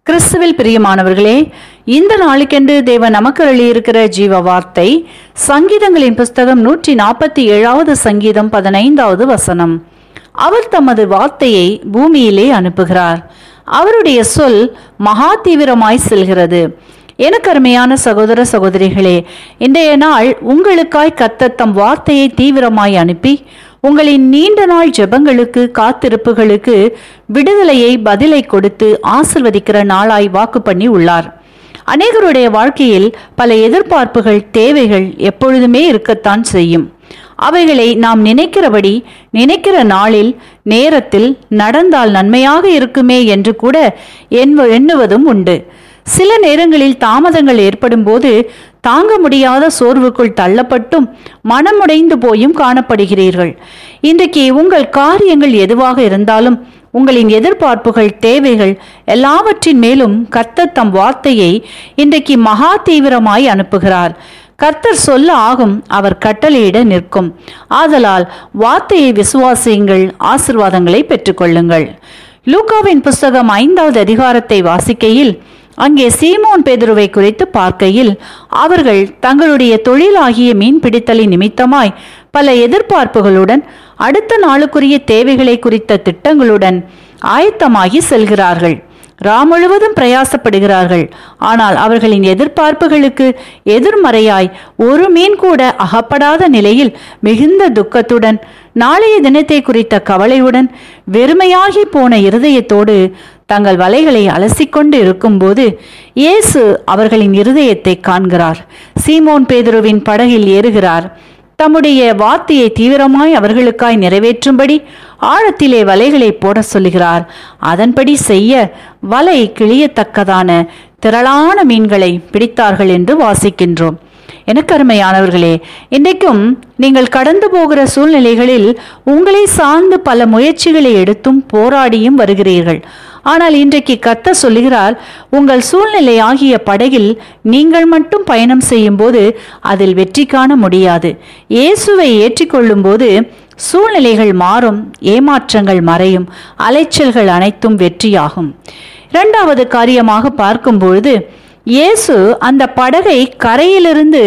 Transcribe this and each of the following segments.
கிறிஸ்துவில் பிரியமானவர்களே இந்த நாளுக்கென்று தேவன் நமக்கு அருளியிருக்கிற ஜீவ வார்த்தை சங்கீதங்களின் புஸ்தகம் நூற்றி நாற்பத்தி ஏழாவது சங்கீதம் பதினைந்தாவது வசனம் அவர் தமது வார்த்தையை பூமியிலே அனுப்புகிறார் அவருடைய சொல் மகா தீவிரமாய் செல்கிறது எனக்கு அருமையான சகோதர சகோதரிகளே இன்றைய நாள் உங்களுக்காய் கர்த்தர் தம் வார்த்தையை தீவிரமாய் அனுப்பி உங்களின் நீண்ட நாள் ஜெபங்களுக்கு காத்திருப்புகளுக்கு விடுதலையை பதிலை கொடுத்து ஆசிர்வதிக்கிற நாளாய் வாக்கு பண்ணி உள்ளார் அநேகருடைய வாழ்க்கையில் பல எதிர்பார்ப்புகள் தேவைகள் எப்பொழுதுமே இருக்கத்தான் செய்யும் அவைகளை நாம் நினைக்கிறபடி நினைக்கிற நாளில் நேரத்தில் நடந்தால் நன்மையாக இருக்குமே என்று கூட எண்வ- எண்ணுவதும் உண்டு சில நேரங்களில் தாமதங்கள் ஏற்படும் போது தாங்க முடியாத சோர்வுக்குள் தள்ளப்பட்டும் மனமுடைந்து போயும் காணப்படுகிறீர்கள் இன்றைக்கு உங்கள் காரியங்கள் எதுவாக இருந்தாலும் உங்களின் எதிர்பார்ப்புகள் தேவைகள் எல்லாவற்றின் மேலும் கர்த்தர் தம் வார்த்தையை இன்றைக்கு மகா தீவிரமாய் அனுப்புகிறார் கர்த்தர் சொல்ல ஆகும் அவர் கட்டளையிட நிற்கும் ஆதலால் வார்த்தையை விசுவாசியுங்கள் ஆசிர்வாதங்களை பெற்றுக்கொள்ளுங்கள் லூக்காவின் புஸ்தகம் ஐந்தாவது அதிகாரத்தை வாசிக்கையில் அங்கே சீமோன் பேதுருவை குறித்து பார்க்கையில் அவர்கள் தங்களுடைய தொழிலாகிய மீன் பிடித்தலின் நிமித்தமாய் பல எதிர்பார்ப்புகளுடன் அடுத்த நாளுக்குரிய தேவைகளை குறித்த திட்டங்களுடன் ஆயத்தமாகி செல்கிறார்கள் ரா முழுவதும் பிரயாசப்படுகிறார்கள் ஆனால் அவர்களின் எதிர்பார்ப்புகளுக்கு எதிர்மறையாய் ஒரு மீன் கூட அகப்படாத நிலையில் மிகுந்த துக்கத்துடன் நாளைய தினத்தை குறித்த கவலையுடன் வெறுமையாகி போன இருதயத்தோடு தங்கள் வலைகளை அலசிக்கொண்டு இருக்கும்போது இயேசு அவர்களின் இருதயத்தை காண்கிறார் சீமோன் பேதுருவின் படகில் ஏறுகிறார் தம்முடைய வார்த்தையை தீவிரமாய் அவர்களுக்காய் நிறைவேற்றும்படி ஆழத்திலே வலைகளை போட சொல்லுகிறார் அதன்படி செய்ய வலை கிழியத்தக்கதான திரளான மீன்களை பிடித்தார்கள் என்று வாசிக்கின்றோம் எனக்கு அருமையானவர்களே இன்றைக்கும் நீங்கள் கடந்து போகிற சூழ்நிலைகளில் உங்களை சார்ந்து பல முயற்சிகளை எடுத்தும் போராடியும் வருகிறீர்கள் ஆனால் இன்றைக்கு கத்த சொல்லுகிறார் உங்கள் சூழ்நிலை ஆகிய படகில் நீங்கள் மட்டும் பயணம் செய்யும்போது அதில் வெற்றி காண முடியாது இயேசுவை ஏற்றிக்கொள்ளும் போது சூழ்நிலைகள் மாறும் ஏமாற்றங்கள் மறையும் அலைச்சல்கள் அனைத்தும் வெற்றியாகும் இரண்டாவது காரியமாக பார்க்கும்பொழுது இயேசு அந்த படகை கரையிலிருந்து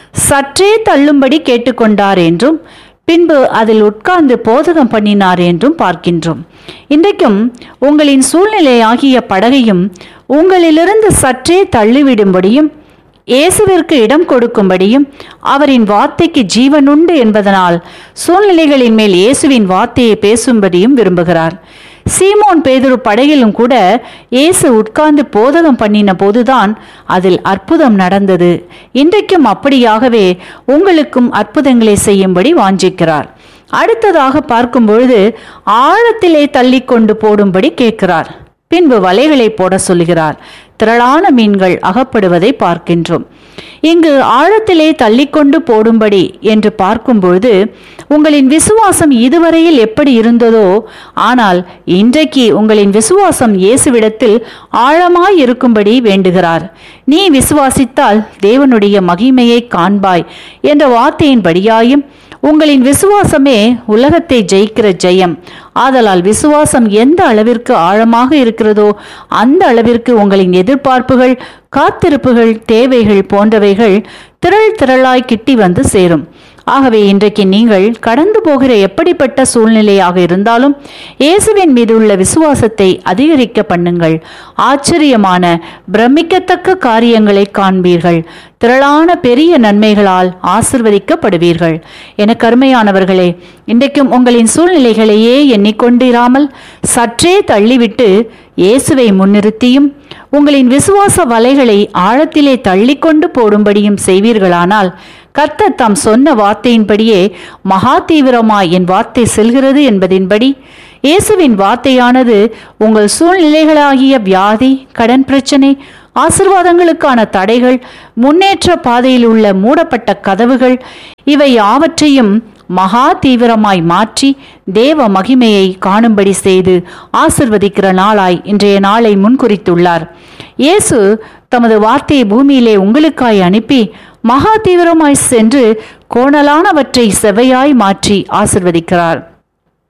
சற்றே தள்ளும்படி கேட்டுக்கொண்டார் என்றும் பின்பு அதில் உட்கார்ந்து போதகம் பண்ணினார் என்றும் பார்க்கின்றோம் இன்றைக்கும் உங்களின் சூழ்நிலையாகிய படகையும் உங்களிலிருந்து சற்றே தள்ளிவிடும்படியும் இயேசுவிற்கு இடம் கொடுக்கும்படியும் அவரின் வார்த்தைக்கு ஜீவனுண்டு என்பதனால் சூழ்நிலைகளின் மேல் இயேசுவின் வார்த்தையை பேசும்படியும் விரும்புகிறார் சீமோன் பேதுரு படகிலும் கூட இயேசு உட்கார்ந்து போதகம் பண்ணின போதுதான் அதில் அற்புதம் நடந்தது இன்றைக்கும் அப்படியாகவே உங்களுக்கும் அற்புதங்களை செய்யும்படி வாஞ்சிக்கிறார் அடுத்ததாக பார்க்கும் பொழுது ஆழத்திலே தள்ளி கொண்டு போடும்படி கேட்கிறார் பின்பு வலைகளை போட சொல்லுகிறார் திரளான மீன்கள் அகப்படுவதை பார்க்கின்றோம் இங்கு ஆழத்திலே தள்ளிக்கொண்டு போடும்படி என்று பார்க்கும்பொழுது உங்களின் விசுவாசம் இதுவரையில் எப்படி இருந்ததோ ஆனால் இன்றைக்கு உங்களின் விசுவாசம் இயேசுவிடத்தில் ஆழமாய் இருக்கும்படி வேண்டுகிறார் நீ விசுவாசித்தால் தேவனுடைய மகிமையை காண்பாய் என்ற வார்த்தையின்படியாயும் உங்களின் விசுவாசமே உலகத்தை ஜெயிக்கிற ஜெயம் ஆதலால் விசுவாசம் எந்த அளவிற்கு ஆழமாக இருக்கிறதோ அந்த அளவிற்கு உங்களின் எதிர்பார்ப்புகள் காத்திருப்புகள் தேவைகள் போன்றவைகள் திரள் திரளாய் கிட்டி வந்து சேரும் ஆகவே இன்றைக்கு நீங்கள் கடந்து போகிற எப்படிப்பட்ட சூழ்நிலையாக இருந்தாலும் இயேசுவின் மீது உள்ள விசுவாசத்தை அதிகரிக்க பண்ணுங்கள் ஆச்சரியமான பிரமிக்கத்தக்க காரியங்களை காண்பீர்கள் திரளான பெரிய நன்மைகளால் ஆசிர்வதிக்கப்படுவீர்கள் என கருமையானவர்களே இன்றைக்கும் உங்களின் சூழ்நிலைகளையே எண்ணிக்கொண்டிராமல் சற்றே தள்ளிவிட்டு இயேசுவை முன்னிறுத்தியும் உங்களின் விசுவாச வலைகளை ஆழத்திலே தள்ளிக்கொண்டு போடும்படியும் செய்வீர்களானால் கர்த்தர் தாம் சொன்ன வார்த்தையின்படியே மகா தீவிரமாய் என் வார்த்தை செல்கிறது என்பதின்படி இயேசுவின் வார்த்தையானது உங்கள் சூழ்நிலைகளாகிய வியாதி கடன் பிரச்சனை ஆசிர்வாதங்களுக்கான தடைகள் முன்னேற்ற பாதையில் உள்ள மூடப்பட்ட கதவுகள் இவை யாவற்றையும் மகா தீவிரமாய் மாற்றி தேவ மகிமையை காணும்படி செய்து ஆசிர்வதிக்கிற நாளாய் இன்றைய நாளை முன்குறித்துள்ளார் இயேசு தமது வார்த்தையை பூமியிலே உங்களுக்காய் அனுப்பி மகா தீவிரமாய் சென்று கோணலானவற்றை செவையாய் மாற்றி ஆசிர்வதிக்கிறார்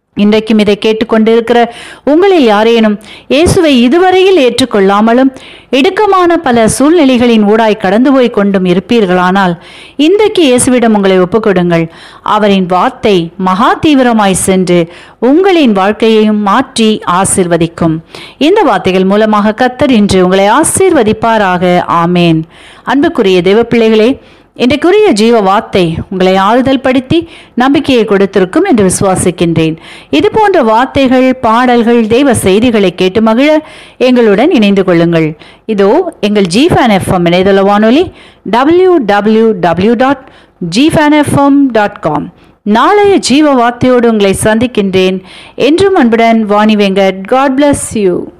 இன்றைக்கும் இதை கேட்டுக்கொண்டிருக்கிற உங்களில் யாரேனும் இயேசுவை இதுவரையில் ஏற்றுக்கொள்ளாமலும் இடுக்கமான பல சூழ்நிலைகளின் ஊடாய் கடந்து போய் கொண்டும் இருப்பீர்களானால் இன்றைக்கு இயேசுவிடம் உங்களை ஒப்புக்கொடுங்கள் அவரின் வார்த்தை மகா தீவிரமாய் சென்று உங்களின் வாழ்க்கையையும் மாற்றி ஆசிர்வதிக்கும் இந்த வார்த்தைகள் மூலமாக கத்தர் இன்று உங்களை ஆசீர்வதிப்பாராக ஆமேன் அன்புக்குரிய தேவ பிள்ளைகளே இன்றைக்குரிய ஜீவ வார்த்தை உங்களை ஆறுதல் படுத்தி நம்பிக்கையை கொடுத்திருக்கும் என்று விசுவாசிக்கின்றேன் இது போன்ற வார்த்தைகள் பாடல்கள் தெய்வ செய்திகளை கேட்டு மகிழ எங்களுடன் இணைந்து கொள்ளுங்கள் இதோ எங்கள் ஜிஃபேன் எஃப்எம் இணையதள வானொலி டபிள்யூ டபிள்யூ டபிள்யூ டாட் ஜிஃபேன் டாட் காம் நாளைய ஜீவ வார்த்தையோடு உங்களை சந்திக்கின்றேன் என்றும் அன்புடன் Vani Venkat God bless you